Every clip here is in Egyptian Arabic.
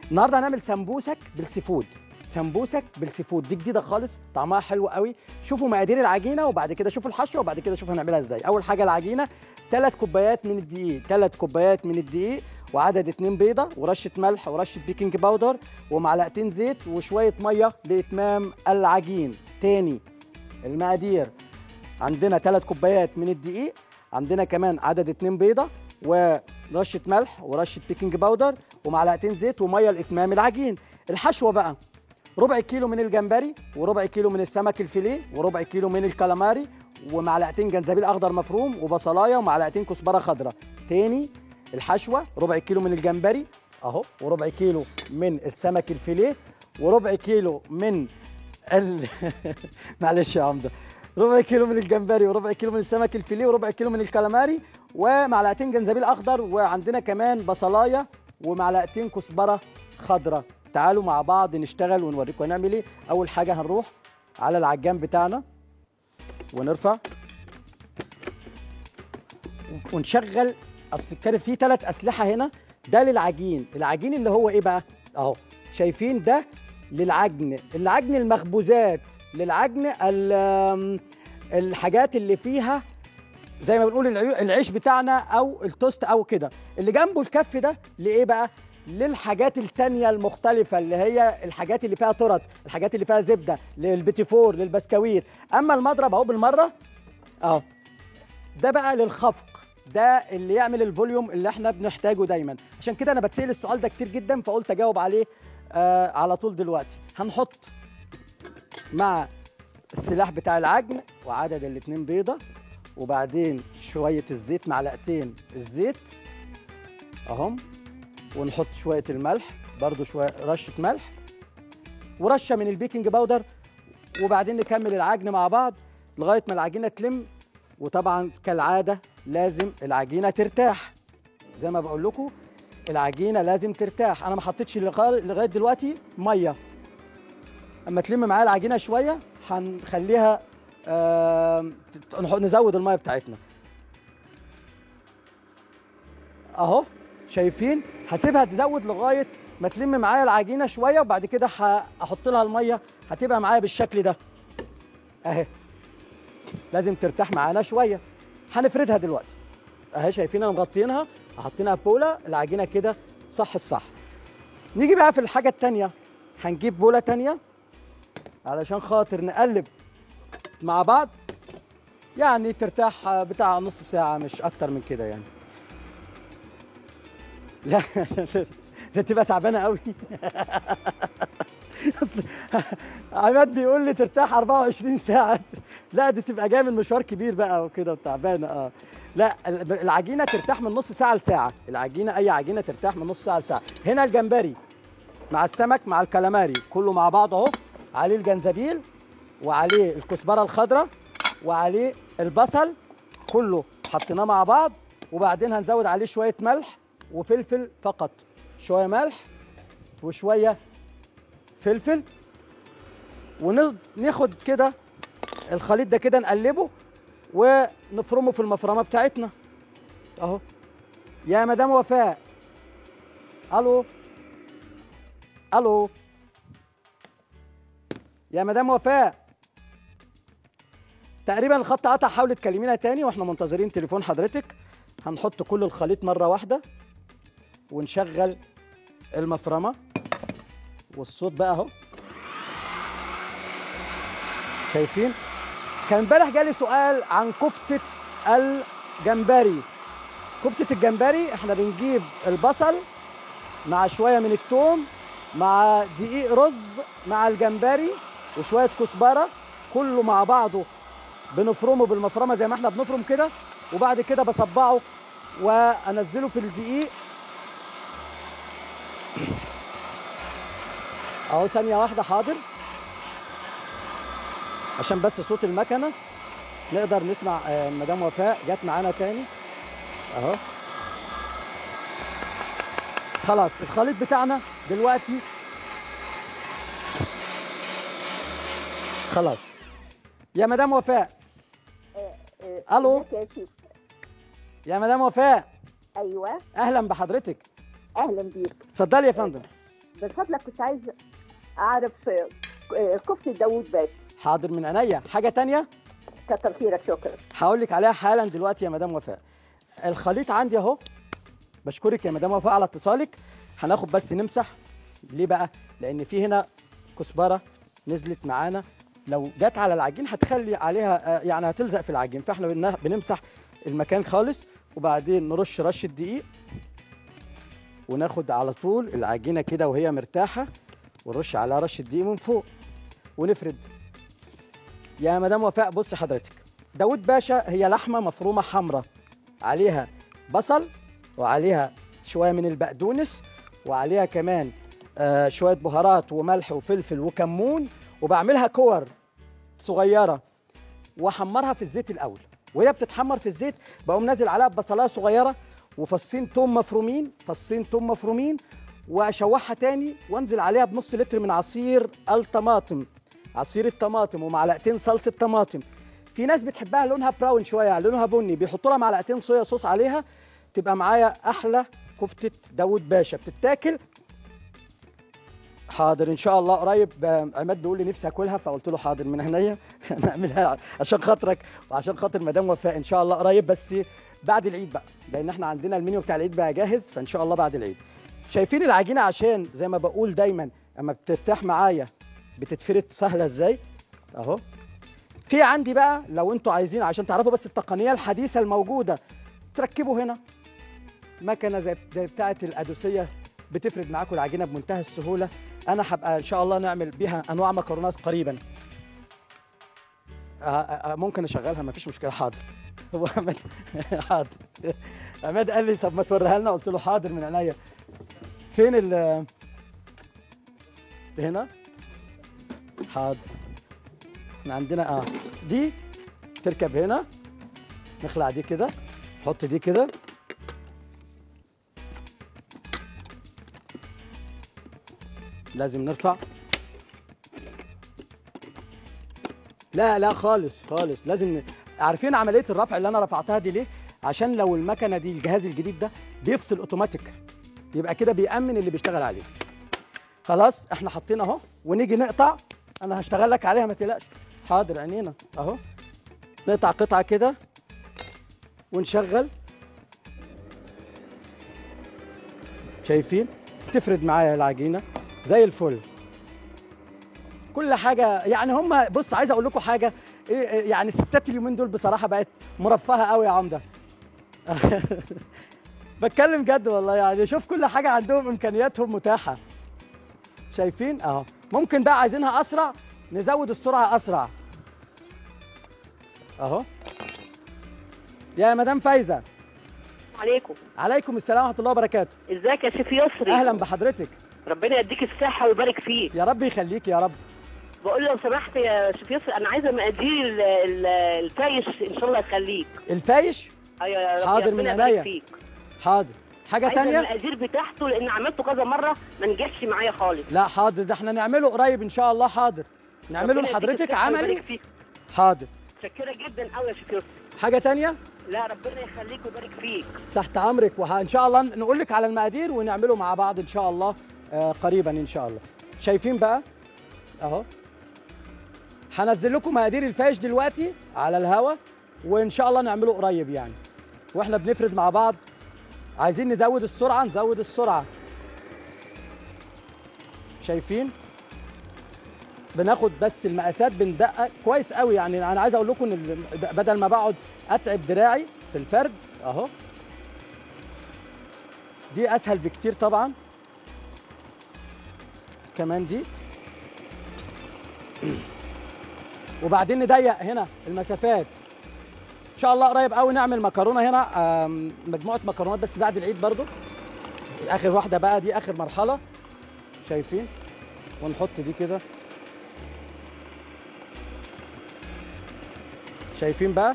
النهارده هنعمل سمبوسك بالسيفود سمبوسك بالسيفود دي جديده خالص طعمها حلو قوي شوفوا مقادير العجينه وبعد كده شوفوا الحشوه وبعد كده شوفوا هنعملها ازاي اول حاجه العجينه ثلاث كوبايات من الدقيق ثلاث كوبايات من الدقيق وعدد اتنين بيضه ورشه ملح ورشه بيكنج باودر ومعلقتين زيت وشويه ميه لاتمام العجين تاني المقادير عندنا ثلاث كوبايات من الدقيق عندنا كمان عدد اتنين بيضه ورشه ملح ورشه بيكنج باودر ومعلقتين زيت وميه لاتمام العجين الحشوه بقى ربع كيلو من الجمبري وربع كيلو من السمك الفيليه وربع كيلو من الكالاماري ومعلقتين جنزبيل اخضر مفروم وبصلايه ومعلقتين كزبره خضراء تاني الحشوه ربع كيلو من الجمبري اهو وربع كيلو من السمك الفيليه وربع كيلو من ال... معلش يا عمده ربع كيلو من الجمبري وربع كيلو من السمك الفيليه وربع كيلو من الكالاماري ومعلقتين جنزبيل اخضر وعندنا كمان بصلايه ومعلقتين كزبره خضراء تعالوا مع بعض نشتغل ونوريكم هنعمل ايه اول حاجه هنروح على العجان بتاعنا ونرفع ونشغل اصل كان في ثلاث اسلحه هنا ده للعجين العجين اللي هو ايه بقى اهو شايفين ده للعجن العجن المخبوزات للعجن ال- الحاجات اللي فيها زي ما بنقول العيو- العيش بتاعنا او التوست او كده اللي جنبه الكف ده لايه بقى للحاجات التانية المختلفة اللي هي الحاجات اللي فيها ترط الحاجات اللي فيها زبدة للبيتيفور للبسكويت أما المضرب أهو بالمرة أهو ده بقى للخفق ده اللي يعمل الفوليوم اللي احنا بنحتاجه دايما عشان كده انا بتسال السؤال ده كتير جدا فقلت اجاوب عليه آه على طول دلوقتي هنحط مع السلاح بتاع العجن وعدد الاتنين بيضه وبعدين شويه الزيت معلقتين الزيت اهم ونحط شويه الملح برضو شويه رشه ملح ورشه من البيكنج باودر وبعدين نكمل العجن مع بعض لغايه ما العجينه تلم وطبعا كالعاده لازم العجينه ترتاح زي ما بقول لكم العجينه لازم ترتاح انا ما حطيتش لغا- لغايه دلوقتي ميه اما تلم معايا العجينه شويه هنخليها آه نزود الميه بتاعتنا اهو شايفين هسيبها تزود لغايه ما تلم معايا العجينه شويه وبعد كده ه- احط لها الميه هتبقى معايا بالشكل ده اهي لازم ترتاح معانا شويه هنفردها دلوقتي اهي شايفين انا مغطينها حاطينها بوله العجينه كده صح الصح نيجي بقى في الحاجه التانية هنجيب بوله تانية علشان خاطر نقلب مع بعض يعني ترتاح بتاع نص ساعه مش اكتر من كده يعني لا ده تبقى تعبانه قوي اصل عماد بيقول لي ترتاح 24 ساعه لا دي تبقى جايه من مشوار كبير بقى وكده وتعبانه اه لا ال- العجينه ترتاح من نص ساعه لساعه العجينه اي عجينه ترتاح من نص ساعه لساعه هنا الجمبري مع السمك مع الكلاماري كله مع بعض اهو عليه الجنزبيل وعليه الكزبره الخضراء وعليه البصل كله حطيناه مع بعض وبعدين هنزود عليه شويه ملح وفلفل فقط شويه ملح وشويه فلفل وناخد كده الخليط ده كده نقلبه ونفرمه في المفرمه بتاعتنا اهو يا مدام وفاء الو الو يا مدام وفاء تقريبا الخط قطع حاولي تكلمينا تاني واحنا منتظرين تليفون حضرتك هنحط كل الخليط مره واحده ونشغل المفرمه والصوت بقى اهو شايفين كان امبارح جالي سؤال عن كفتة الجمبري كفتة الجمبري احنا بنجيب البصل مع شوية من التوم مع دقيق رز مع الجمبري وشوية كزبرة كله مع بعضه بنفرمه بالمفرمة زي ما احنا بنفرم كده وبعد كده بصبعه وانزله في الدقيق اهو ثانية واحدة حاضر عشان بس صوت المكنة نقدر نسمع آه، مدام وفاء جت معانا تاني اهو خلاص الخليط بتاعنا دلوقتي خلاص يا مدام وفاء الو ازيك يا شيخ يا مدام وفاء ايوه اهلا بحضرتك اهلا بيك اتفضلي يا فندم من فضلك كنت عايز اعرف آه، كفته داوود باشا حاضر من عينيا حاجه تانية كتر خيرك شكرا هقول لك عليها حالا دلوقتي يا مدام وفاء الخليط عندي اهو بشكرك يا مدام وفاء على اتصالك هناخد بس نمسح ليه بقى لان في هنا كزبره نزلت معانا لو جت على العجين هتخلي عليها آه، يعني هتلزق في العجين فاحنا بن- بنمسح المكان خالص وبعدين نرش رشه دقيق وناخد على طول العجينه كده وهي مرتاحه ونرش عليها رشه دقيق من فوق ونفرد يا مدام وفاء بص حضرتك داود باشا هي لحمه مفرومه حمراء عليها بصل وعليها شويه من البقدونس وعليها كمان آه شويه بهارات وملح وفلفل وكمون وبعملها كور صغيره واحمرها في الزيت الاول وهي بتتحمر في الزيت بقوم نازل عليها ببصلايه صغيره وفصين توم مفرومين فصين توم مفرومين واشوحها تاني وانزل عليها بنص لتر من عصير الطماطم عصير الطماطم ومعلقتين صلصه طماطم في ناس بتحبها لونها براون شويه يعني لونها بني بيحطوا لها معلقتين صويا صوص عليها تبقى معايا احلى كفته داوود باشا بتتاكل حاضر ان شاء الله قريب آه، عماد بيقول لي نفسي اكلها فقلت له حاضر من عينيا نعملها عشان خاطرك وعشان خاطر مدام وفاء ان شاء الله قريب بس بعد العيد بقى لان احنا عندنا المنيو بتاع العيد بقى جاهز فان شاء الله بعد العيد شايفين العجينه عشان زي ما بقول دايما اما بترتاح معايا بتتفرد سهله ازاي اهو في عندي بقى لو انتوا عايزين عشان تعرفوا بس التقنيه الحديثه الموجوده تركبوا هنا مكنه زي زي بتاعه الادوسيه بتفرد معاكم العجينه بمنتهى السهوله انا هبقى ان شاء الله نعمل بيها انواع مكرونات قريبا آه، آه، آه، ممكن اشغلها مفيش مشكله حاضر هو عماد حاضر عماد قال لي طب ما توريها لنا قلت له حاضر من عينيا فين ال هنا حاضر احنا عندنا اه دي تركب هنا نخلع دي كده نحط دي كده لازم نرفع لا لا خالص خالص لازم ن... عارفين عمليه الرفع اللي انا رفعتها دي ليه عشان لو المكنه دي الجهاز الجديد ده بيفصل اوتوماتيك يبقى كده بيأمن اللي بيشتغل عليه خلاص احنا حاطين اهو ونيجي نقطع انا هشتغل لك عليها ما تقلقش حاضر عينينا اهو نقطع قطعه كده ونشغل شايفين تفرد معايا العجينه زي الفل كل حاجه يعني هم بص عايز اقول لكم حاجه إيه- إيه يعني الستات اليومين دول بصراحه بقت مرفهه قوي يا عمده بتكلم جد والله يعني شوف كل حاجه عندهم امكانياتهم متاحه شايفين اهو ممكن بقى عايزينها اسرع نزود السرعه اسرع اهو يا مدام فايزه عليكم عليكم السلام ورحمه الله وبركاته ازيك يا شيف يسري اهلا بحضرتك ربنا يديك الصحه ويبارك فيك يا رب يخليك يا رب بقول لو سمحت يا شيف يسري انا عايزه مقادير ال- ال- الفايش ان شاء الله يخليك الفايش ايوه يا رب حاضر ربنا من يبارك عينيا. فيك حاضر حاجه عايزه تانية المقادير بتاعته لان عملته كذا مره ما نجحش معايا خالص لا حاضر ده احنا نعمله قريب ان شاء الله حاضر نعمله ربنا يديك لحضرتك الصحة ويبارك عملي فيك. حاضر متشكره جدا قوي يا شيف يسري حاجه تانية لا ربنا يخليك ويبارك فيك تحت امرك وان شاء الله نقول لك على المقادير ونعمله مع بعض ان شاء الله آه قريبا ان شاء الله شايفين بقى اهو هنزل لكم مقادير الفايش دلوقتي على الهوا وان شاء الله نعمله قريب يعني واحنا بنفرد مع بعض عايزين نزود السرعه نزود السرعه شايفين بناخد بس المقاسات بندقق كويس قوي يعني انا عايز اقول لكم ان ال- بدل ما بقعد اتعب دراعي في الفرد اهو دي اسهل بكتير طبعا كمان دي وبعدين نضيق هنا المسافات ان شاء الله قريب قوي نعمل مكرونه هنا آم، مجموعه مكرونات بس بعد العيد برضو اخر واحده بقى دي اخر مرحله شايفين ونحط دي كده شايفين بقى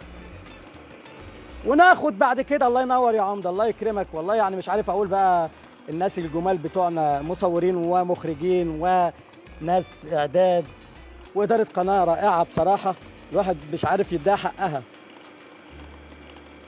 وناخد بعد كده الله ينور يا عمده الله يكرمك والله يعني مش عارف اقول بقى الناس الجمال بتوعنا مصورين ومخرجين وناس اعداد واداره قناه رائعه بصراحه الواحد مش عارف يديها حقها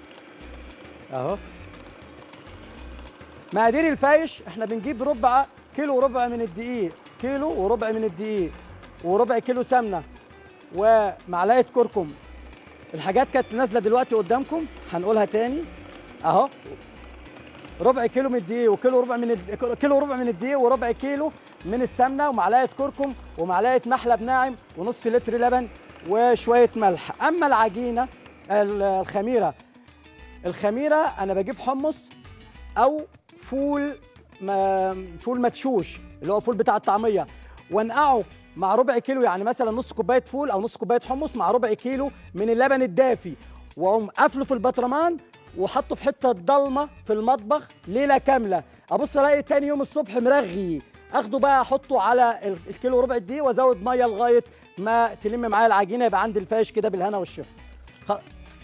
اهو مقادير الفايش احنا بنجيب ربع كيلو وربع من الدقيق كيلو وربع من الدقيق وربع كيلو سمنه ومعلقه كركم الحاجات كانت نازله دلوقتي قدامكم هنقولها تاني اهو ربع كيلو من الدقيق وكيلو ربع من الد... كيلو وربع من الدقيق وربع كيلو من السمنه ومعلقه كركم ومعلقه محلب ناعم ونص لتر لبن وشويه ملح اما العجينه ال- الخميره الخميره انا بجيب حمص او فول ما فول مدشوش اللي هو فول بتاع الطعميه وانقعه مع ربع كيلو يعني مثلا نص كوبايه فول او نص كوبايه حمص مع ربع كيلو من اللبن الدافي واقوم قافله في البطرمان وحطه في حته ضلمه في المطبخ ليله كامله ابص الاقي تاني يوم الصبح مرغي اخده بقى احطه على ال- الكيلو وربع دي وازود ميه لغايه ما تلم معايا العجينه يبقى عندي الفاش كده بالهنا والشفا خ...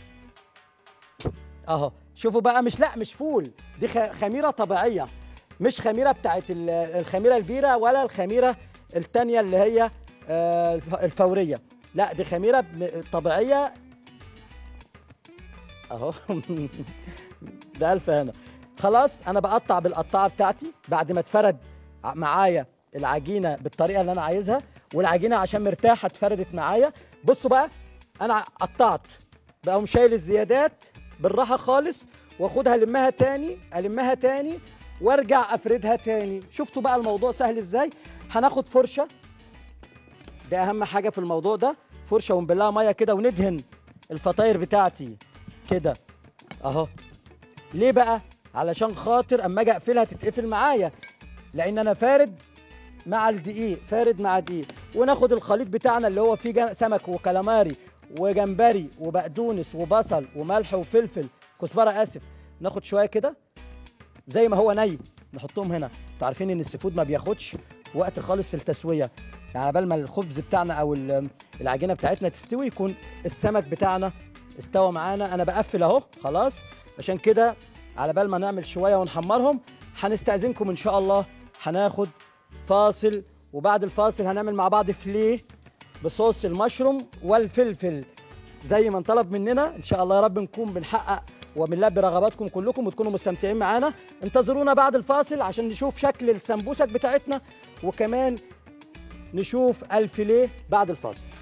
اهو شوفوا بقى مش لا مش فول دي خ- خميره طبيعيه مش خميره بتاعت ال- الخميره البيره ولا الخميره التانية اللي هي آه، الف- الفوريه لا دي خميره م- طبيعيه اهو ده الف هنا خلاص انا بقطع بالقطاعه بتاعتي بعد ما اتفرد ع- معايا العجينه بالطريقه اللي انا عايزها والعجينه عشان مرتاحه اتفردت معايا بصوا بقى انا قطعت بقوم شايل الزيادات بالراحه خالص واخدها المها تاني المها تاني وارجع افردها تاني شفتوا بقى الموضوع سهل ازاي هناخد فرشه ده اهم حاجه في الموضوع ده فرشه ونبلها ميه كده وندهن الفطاير بتاعتي كده اهو ليه بقى علشان خاطر اما اجي اقفلها تتقفل معايا لان انا فارد مع الدقيق فارد مع دقيق وناخد الخليط بتاعنا اللي هو فيه جم- سمك وكالاماري وجمبري وبقدونس وبصل وملح وفلفل كزبره اسف ناخد شويه كده زي ما هو ني نحطهم هنا انتوا عارفين ان السي فود ما بياخدش وقت خالص في التسويه يعني قبل ما الخبز بتاعنا او ال- العجينه بتاعتنا تستوي يكون السمك بتاعنا استوى معانا انا بقفل اهو خلاص عشان كده على بال ما نعمل شويه ونحمرهم هنستاذنكم ان شاء الله هناخد فاصل وبعد الفاصل هنعمل مع بعض فليه بصوص المشروم والفلفل زي ما انطلب مننا ان شاء الله يا رب نكون بنحقق وبنلبي رغباتكم كلكم وتكونوا مستمتعين معانا انتظرونا بعد الفاصل عشان نشوف شكل السمبوسك بتاعتنا وكمان نشوف الفيليه بعد الفاصل